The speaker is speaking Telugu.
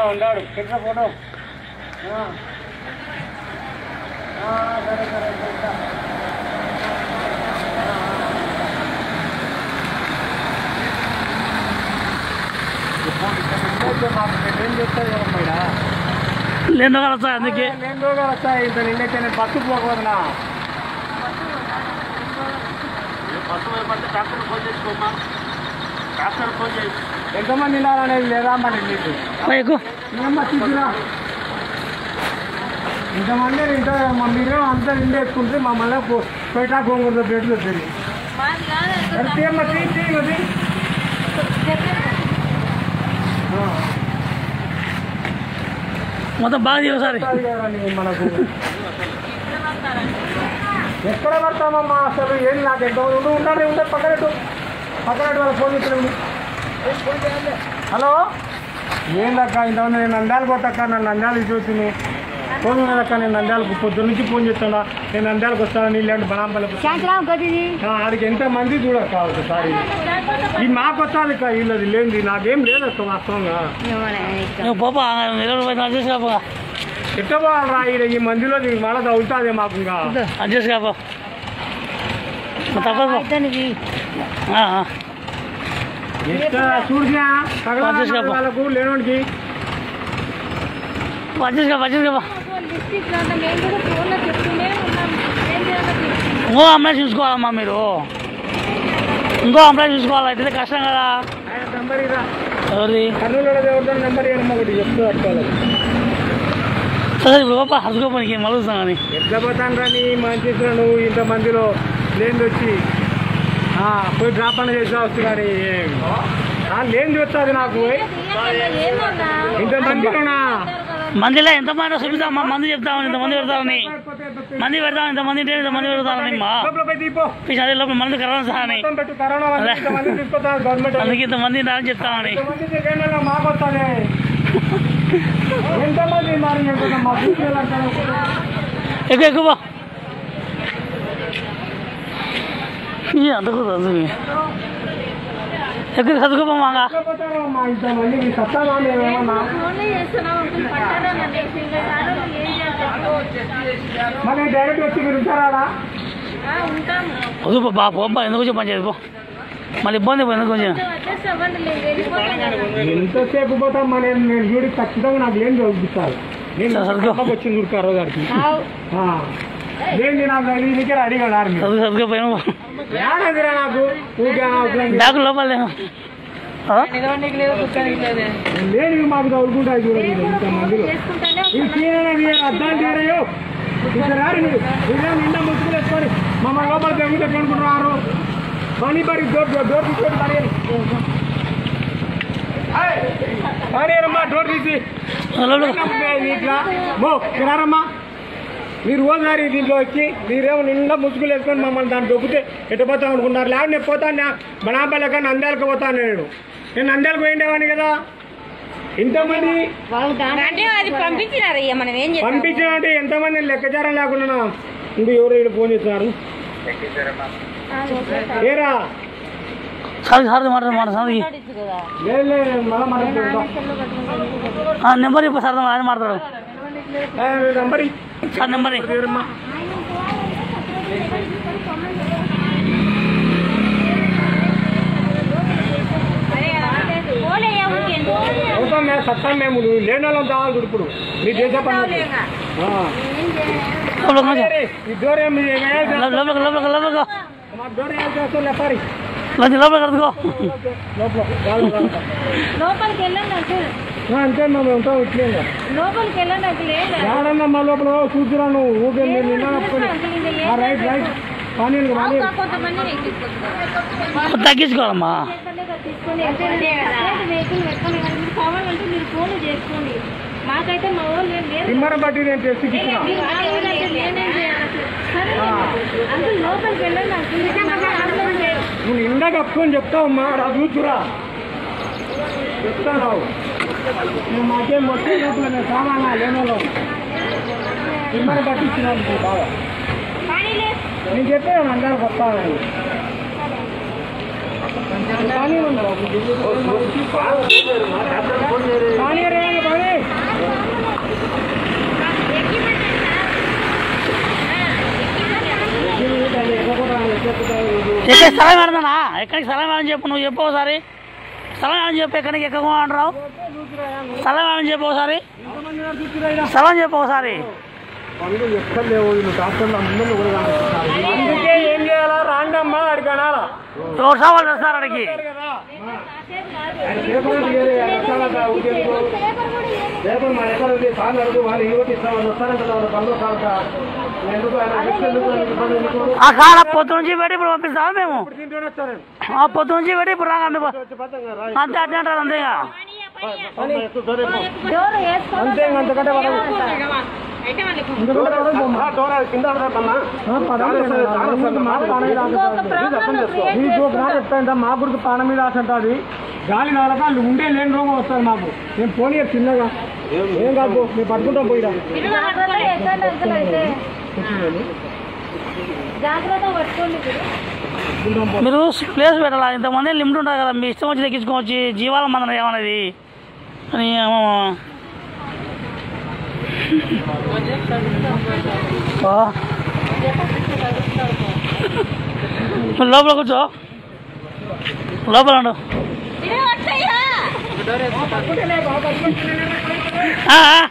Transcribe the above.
ఉన్నాడు చిన్న ఫోటో ఆ. ఆ, సరే సరే చూస్తా. అయితే మాకు ఏం చెప్తారు మేడా లేదో కదా అందుకే నేను రోజులు వస్తాయి ఇంత నిన్నైతే నేను బస్సు పోకూడదునా ఎంతమంది వెళ్ళాలనేది లేదా మరి నీకు ఎక్కువ ఏమ్మా తీసుకురా ఇంతమంది ఇంత మీరు అంతా నిండేసుకుంటే మమ్మల్ని పేటా గోంగూర పెట్లు వస్తుంది తీయమ్మా తీ తీయమది మొత్తం బాగా ఒకసారి మనకు ఎక్కడ పడతామమ్మా అసలు ఏం నాకు ఎంత ఉండు ఉండాలి ఉండే పక్కనట్టు పక్కనట్టు వాళ్ళ ఫోన్ చేస్తున్నాము హలో ఏందక్క ఇంతమంది నేను నంద్యాల కొట్టక్క నన్ను నంద్యాలకు చూసి ఫోన్ ఉన్నదక్క నేను నంద్యాలకు పొద్దు నుంచి ఫోన్ చేస్తున్నా నేను నంద్యాలకు వస్తాను ఇల్లాంటి బనాంపల్లి సాయంత్రం గదిది ఆడికి ఎంతమంది చూడక్క ఒకసారి ఈ మాకు వస్తుంది అక్క వీళ్ళది లేనిది నాకేం లేదక్క వాస్తవంగా నువ్వు పాప నిలబడి పోయి అడ్జస్ట్ కాపా ఎట్ట పోవాలరా ఈడ ఈ మందిలో నీకు మళ్ళీ తగ్గుతుంది మాకు ఇంకా అడ్జస్ట్ కాపా తప్పదు పో. ఇతనికి ఆ, ఆ. ఎట్ట చూడుగా పచ్చేసి కాపా. వాళ్ళకు లేనోడికి అడ్జస్ట్ కాపా అడ్జస్ట్ కాపా డిస్ట్రిక్ట్ అంతా మేము కూడా ఫోన్లో చెప్తూనే ఉన్నాం ఏం చేయాలో తెలియదు. ఇంకో అమ్మాయి చూసుకోవాలమ్మా మీరు ఇంకో అమ్మాయి చూసుకోవాలి అయితే కష్టం కదా ఆయన నంబర్ ఇరా ఎవరిది కర్నూలు ఎవరితో నెంబర్ ఇవ్వడం ఒకటి చెప్తూ పట్టుకోవాలి సరే ఇప్పుడు పాప హసుకోపనికి మలుస్తాం కానీ ఎట్లా పోతాను రా నీ మంచి నువ్వు ఇంతమందిలో లేనిది వచ్చి ఆ, పోయి డ్రాప్ అన్న చేసి వస్తుంది కానీ ఆ, లేనిది వస్తుంది నాకు ఏమన్నా ఇంతమందిలోనా మందిలో ఎంతమంది చూపిస్తామా మంది చెప్తామని ఇంతమంది పెడతామని మంది పెడతాం ఇంతమంది ఉంటే ఇంతమంది పెడతామని మా లోపల పోయి దీపో పిచ్చి అదే లోపల మంది కరోనా సార్ అని మొత్తం పెట్టు కరోనా వల్ల ఇంతమంది తీసుకొస్తాను గవర్నమెంట్ వాళ్ళు. అందుకే ఇంతమంది రాని చెప్తామని ఎంతమంది సెకండ్లలో మాకు వస్తుంది ఎంతమంది మరి ఎంత మా ఫ్యూచర్ అంటారు ఎక్కువ ఎక్కువ పో. ఈ అంత కుదరదు ఎక్కువ చదువుకోపో మాగా మా ఇంతమంది మీ సత్తాగా ఏమన్నా ఫోన్లో చేస్తున్నాం అంకుల్ పట్టారా నన్ను ఇంకా సార్ ఏం చేస్తారు మరి డైరెక్ట్ వచ్చి మీరు ఉంటారా ఆ, ఉంటాము వద్దు బా పోపా ఎందుకు వచ్చి పని చేయదు పో మళ్ళీ ఇబ్బంది పో ఎందుకు వచ్చి అడ్జస్ట్ అవ్వండి నేను వెళ్ళిపోతాను కదా ఎంతసేపు పోతాం మన నేను చూడి ఖచ్చితంగా నాకు ఏం చదువుతారు నేను సరే, సరిగ్గా. పక్కకు వచ్చి దొరుకుతారు గారికి ఆవ్. ఏంటి నాకు నీకే అడిగాడు ఆర్మీ చదువు చదువుకోపోయినా ఏడదిరా నాకు ఊరికే అవసరం బ్యాగు లోపల లేవు. ఆ? లేని మాకు తగులుకుంటాయి చూడండి ఇంత మందిలో చేసుకుంటానే ఈ చీరని అర్థం చేయరయ్యో ఇక్కడ రారు మీరు ఇదేం నిండా ముసుగులు వేసుకొని మమ్మ లోపల తెగులు ఎట్లనుకుంటున్నారు పని పరి డోర్ డోర్ డోర్ తీసుకొని పని పనిరమ్మా డోర్ తీసి లోపల ఇట్లా మో రారమ్మా మీరు ఓసారి దీంట్లో వచ్చి మీరేమో నిండా ముసుగులు వేసుకొని మమ్మల్ని దాన్ని దొక్కితే ఎట్టు పోతాం అనుకున్నారు లేకపోతే నేను పోతాను బనాపల్లెక నంద్యాలకు పోతాను నేను నేను నంద్యాలకు పోయిండేవాడిని కదా ఇంతమంది అంటే అది పంపించినారయ్యా మనం ఏం చేస్తాం పంపించిన అంటే ఎంతమంది లెక్కచారం లేకుండా ఇప్పుడు ఎవరు ఇక్కడ ఫోన్ చేస్తున్నారు ఏరా సార్ సార్ మాట మాట సార్కి లేదు లేదు మళ్ళా మాట్లాడుతుంటా నెంబర్ ఇప్పుడు సార్ ఆయన మాట్లాడు నంబర్ సార్ నెంబర్ ఇవ్వమ్మా పోలేయ్యా ఊరికే అవుతాం మేము సత్తాం మేము నువ్వు లేని వాళ్ళం కావాలి ఇప్పుడు మీ దేశ పని ఆ. లోపల కొంచెం అరే, ఈ డోర్ ఏం మీ- ఏం చేస్తా- లోపల లోపల లోపల మా డోర్ ఏం చేస్తావు లేపారి కొంచెం లోపల కడుకో లోపల రాళ్ళు, రాళ్ళు. లోపలికి వెళ్ళండి అంకుల్ ఆ, అంతే మేము ఉంటాం ఇట్లే ఇంకా. లోపలికి వెళ్ళండి అంకుల్ ఏం లేదు ఏడన్నా మా లోపల చూద్దురా నువ్వు ఊకే మీరు నిన్న నప్పుకొని. ఆ, రైట్ రైట్ కానీ కానీ ఇంకా కొంతమంది ఎక్కించుకుంటారు తగ్గించుకోవాలమ్మా తీసుకొని వెహికల్ పెట్టుకొని మీరు కావాలంటే మీరు ఫోన్ చేసుకోండి మాకైతే మా వాళ్ళు ఏం లేదు తిమ్మర బట్టి నేను టెస్ట్ ఇచ్చిన మీరు కావాలంటే నేనేం చేయాలి సరే అంకుల్ లోపలికి వెళ్ళండి అంకుల్ నువ్వు నిండా కప్పుకొని చెప్తావమ్మా రా చూచురా చెప్తాను నువ్వు మాకేం మొత్తం లోపల నేను సామానా లేనోలో తిమ్మర బట్టి ఇచ్చినాను నీకు బాగా కానీ లేదు నేను చెప్పాను అందరూ వస్తానని కానీ ఉన్నారు. కానీ రే, కానీ ఇక్కడ స్థలం ఏడదనా ఎక్కడికి స్థలం ఏమని చెప్పు నువ్వు చెప్పు ఒకసారి స్థలం ఏమని చెప్పు ఎక్కడికి ఎక్కువ అంటున్నావు స్థలం ఏమని చెప్పు ఒకసారి స్థలం చెప్పు ఒకసారి పనులు ఎక్కడ లేవు వీళ్ళు డాక్టర్లు అందరూ కూడా కనిపిస్తున్నారు. అందుకే ఏం చేయాలా రాండి అమ్మా అడిగి అనాలా ఎవరు సవాళ్ళు చేస్తారు అడిగి కదా పేపర్ కూడా ఇవ్వలేదు. లేకపోతే మా ఎక్కడ ఉంది సార్లు అడుగు వాళ్ళు ఇంకోటి ఇస్తాం వాళ్ళు వస్తారంట వాళ్ళు పనులు కాక ఎందుకు ఆయన రిస్క్ ఎందుకు ఆయన ఇబ్బంది ఎందుకు? ఆ కాడ పొద్దు నుంచి పెట్టి ఇప్పుడు పంపిస్తాము మేము ఇప్పుడు తింటూనే వస్తారు ఆ పొద్దు నుంచి పెట్టి ఇప్పుడు రాగా మీకు వచ్చి పద్ధంగా రా. అంతే అట్నే అంటారు అంతే ఇక పని ఎక్కువ దూరం పో. డోర్ వేసుకో. అంతే ఇంక అంతకంటే వాళ్ళ డోర్ అది కింద పడదా పన్నా? చాలా వస్తుంది, చాలా వస్తుంది. మాకు పానం మీద ఆశ ఇంకొక ఉంటుంది. ప్రాబ్లం అర్థం చేసుకో. క్రియేట్ నీకు ఒక మాట చెప్తాను మా గురికి పానం మీద ఆశ ఉంటుంది గాలి నాలక వాళ్ళు ఉండే లేని రోగం వస్తుంది మాకు నేను పోనీ చిన్నగా ఏం కాదు పో. మేము పట్టుకుంటాం పోయిరా జాగ్రత్త ఎక్కండి అంకుల్ అయితే. జాగ్రత్త పట్టుకోండి మీరు. మీరు ప్లేస్ పెట్టాలా ఇంతమంది లిమిట్ ఉంటుంది కదా మీ ఇష్టం వచ్చి ఎక్కించుకోవచ్చు జీవాల మందన ఏమనేది అని ఏమో. ఓ. నువ్వు లోపల కూర్చో లోపల ఉండు ఇది వచ్చేయ్యా. ఆ, ఆ.